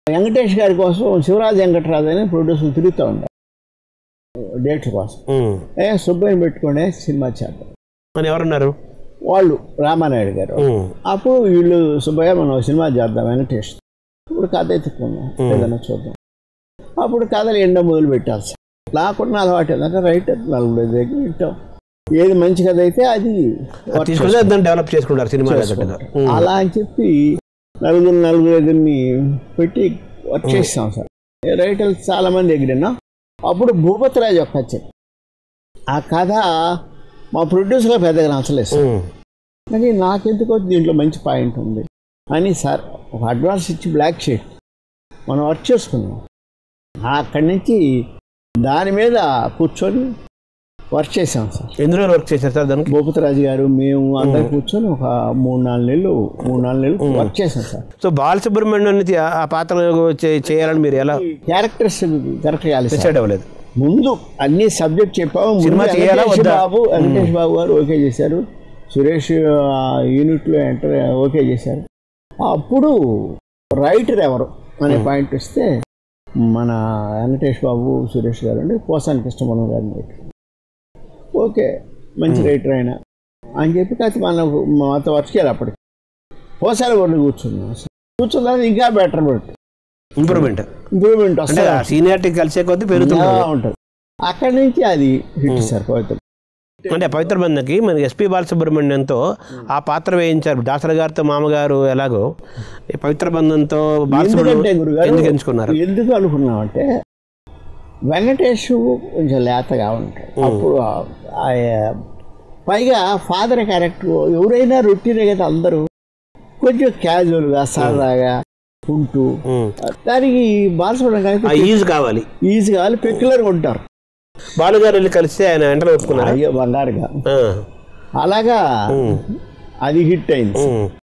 వెంకటేష్ గారి కోసం శివరాజ్ వెంకటరాజు అని ప్రొడ్యూసర్ తిరుగుతూ ఉంటారు డేట్ల కోసం ఉమ్. ఏ సుబ్బయ్యని పెట్టుకునే సినిమా చేద్దాం అని ఎవరన్నారు వాళ్ళు రామానాయుడు గారు ఉమ్. అప్పుడు వీళ్ళు సుబ్బయ్య మనం ఒక సినిమా చేద్దాం వెంకటేష్ ఇప్పుడు కథ ఎత్తుకున్నాం ఏదైనా చూద్దాం అప్పుడు కథలు ఎండ మొదలు పెట్టాలి సార్ నాకున్న అలవాటు ఏంటంటే రైట్ నలుగురు దగ్గర వింటాం ఏది మంచి కథ అయితే అది work తీసుకుంటే దాన్ని డెవలప్ చేసుకుంటారు సినిమా తగ్గట్టుగా ఉమ్. అలా అని చెప్పి నలుగురు నలుగురు దగ్గరని పెట్టి వర్క్ చేస్తాం సార్ రైటర్లు చాలా మంది ఎగిరినా అప్పుడు భూపతిరాజు ఒక్క వచ్చాడు ఆ కథ మా ప్రొడ్యూసర్గా పెద్దగా నచ్చలేదు సార్ ఉమ్. కానీ నాకెందుకో దీంట్లో మంచి పాయింట్ ఉంది అని సార్ ఒక అడ్వాన్స్ ఇచ్చి బ్లాక్ షీట్ మనం వర్క్ చేసుకున్నాం అక్కడి నుంచి దాని మీద కూర్చొని వర్క్ చేసాం సార్ ఎందులో వర్క్ చేశారు సార్ దానికి భూపతిరాజు గారు మేము అందరం కూర్చొని ఒక మూడు నాలుగు నెలలు మూడు నాలుగు నెలలు వర్క్ చేసాం సార్ సో బాలసుబ్రహ్మణ్యం నుంచి ఆ- ఆ పాత్ర చే- చేయాలని మీరు ఎలా క్యారెక్టర్స్ కరెక్ట్ చేయాలి సార్ డిసైడ్ అవ్వలేదు ముందు అన్ని సబ్జెక్ట్ చెప్పాము ముందు సినిమా చేయాలా వెంకటేష్ వద్దా? బాబు వెంకటేష్ బాబు గారు ఓకే చేశారు సురేష్ ఆ, యూనిట్లో ఎంటర్ ఓకే చేశారు అప్పుడు రైటర్ ఎవరు అనే పాయింట్ వస్తే మన వెంకటేష్ బాబు సురేష్ గారు అండి పోసాని కృష్ణమోహన్ గారిని పెట్టారు ఓకే మంచి రైటర్ ఆయన అని చెప్పి కాకపోతే మనకు మాతో వర్క్ చేయాలి అప్పటికి పోసాని కొడుకు కూర్చున్నాం కూర్చున్న ఇంకా బెటర్ పెట్టి ఇంప్రూవ్మెంట్ ఇంప్రూవ్మెంట్ అంటే వస్తుంది ఆ సీనియారిటీ కలిసే కొద్దీ పెరుగుతుంది ఉంటుంది అక్కడి నుంచి అది హిట్ సార్ పవిత్ర అంటే పవిత్ర బంధకి మన ఎస్పి బాలసుబ్రహ్మణ్యంతో ఆ పాత్ర వేయించారు దాసరి గారితో మామగారు ఎలాగో ఈ పవిత్ర బంధంతో ఎందుకంటే బాలసుబ్రహ్మణ్యం గురుగారు ఎందుకు ఎంచుకున్నారు ఎందుకు అనుకున్నామంటే వెంకటేష్ కొంచెం లేతగా ఉంటాడు అప్పుడు ఆ- ఆ- పైగా ఫాదర్ క్యారెక్టర్ ఎవరైనా రొటీనే కదా అందరూ కొంచెం క్యాజువల్గా సరదాగా ఉంటూ ఉమ్. దానికి బాలసుబ్రహ్మణ్యం ఆ గారికి ఈజ్ కావాలి ఈజీగా పెక్యులర్గా ఉంటారు బాలుగారు వెళ్ళి కలిస్తే ఆయన వెంటనే ఒప్పుకున్నారు అయ్యో బంగారుగా అలాగా అది హిట్ అయింది